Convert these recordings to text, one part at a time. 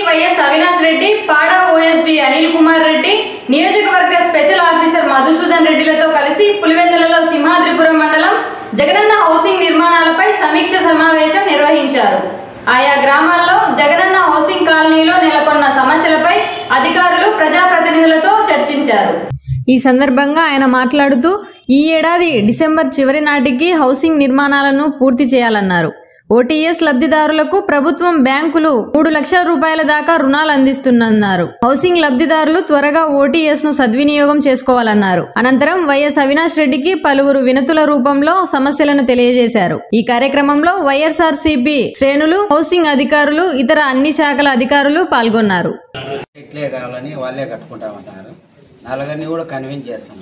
YS Avinash Reddy పాడా OSD Anil Kumar Reddy నియోజకవర్గ special officer Madhusudan రెడ్డిలతో కలిసి పులివెందులలో సింహాద్రిపురం మండలం జగనన్న హౌసింగ్ నిర్మాణాలపై సమీక్ష సమావేశం నిర్వహించారు ఆయా గ్రామాల్లో జగనన్న హౌసింగ్ కాలనీలో నెలకొన్న సమస్యలపై అధికారులు ప్రజాప్రతినిధులతో చర్చించారు ఈ సందర్భంగా ఆయన మాట్లాడుతూ ఈ ఏడాది డిసెంబర్ చివరి నాటికి హౌసింగ్ నిర్మాణాలను పూర్తి చేయాలన్నారు ఓటీఎస్ లబ్ధిదారులకు ప్రభుత్వం బ్యాంకులు మూడు లక్షల రూపాయల దాకా రుణాలు అందిస్తున్నారు హౌసింగ్ లబ్ధిదారులు త్వరగా ఓటీఎస్ ను సద్వినియోగం చేసుకోవాలన్నారు అనంతరం వైఎస్ అవినాష్ రెడ్డికి పలువురు వినతుల రూపంలో సమస్యలను తెలియజేశారు ఈ కార్యక్రమంలో వైఎస్ఆర్ శ్రేణులు హౌసింగ్ అధికారులు ఇతర అన్ని శాఖల అధికారులు పాల్గొన్నారు ఇట్లే కావాలని వాళ్ళే కట్టుకుంటామంటారు నలుగురిని కూడా కన్విన్స్ చేస్తాను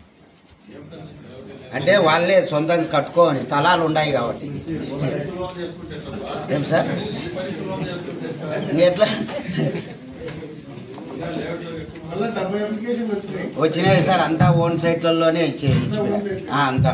అంటే వాళ్ళే సొంతంగా కట్టుకోని స్థలాలు ఉన్నాయి కాబట్టి ఏం సార్ ఎట్లా వచ్చినాయి సార్ అంతా ఓన్ సైట్లలోనే ఇచ్చే ఇచ్చిపోయినాయి. ఆ, అంతా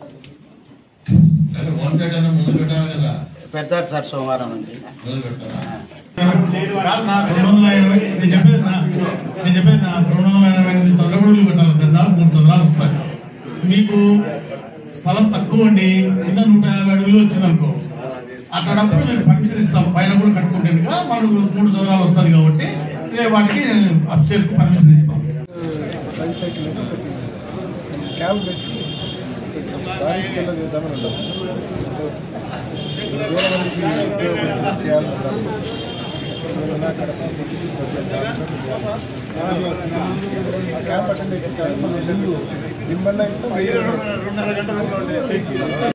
అంటే వన్ సైడ్ అయినా మొదలు పెట్టాలి కదా పెడతారు సార్ సోమవారం నుంచి మొదలు పెట్టాలా కాదు నా రెండు వందల ఇరవై నేను చెప్పేది నా నేను చెప్పేది నా రెండు వందల ఇరవై ఎనిమిది చదరబడులు పెట్టాలి దండాలు మూడు చదరాలు వస్తాయి మీకు స్థలం తక్కువ అండి కింద నూట యాభై అడుగులు వచ్చింది అనుకో అక్కడప్పుడు మేము పర్మిషన్ ఇస్తాం పైన కూడా కట్టుకుంటే కనుక మనకు మూడు చదరాలు వస్తుంది కాబట్టి రేపు వాటికి అప్స్టేర్ పర్మిషన్ ఇస్తాం బైసైకిల్ అని ఒకటి క్యాబ్ పెట్టి బారిస్కెళ్ళ చేద్దామని ఉండదు వేరే మందికి ఉపయోగపడుతుంది చేయాలని ఉండాలి ఏదైనా అక్కడ పెట్టి కొద్దిగా కాన్సెప్ట్ చేయాలి. ఆ క్యాంప్ అటెండ్ అయితే చాలు మనం ఇల్లు దిమ్మన్నా ఇస్తాం వెయ్యి ఇస్తాం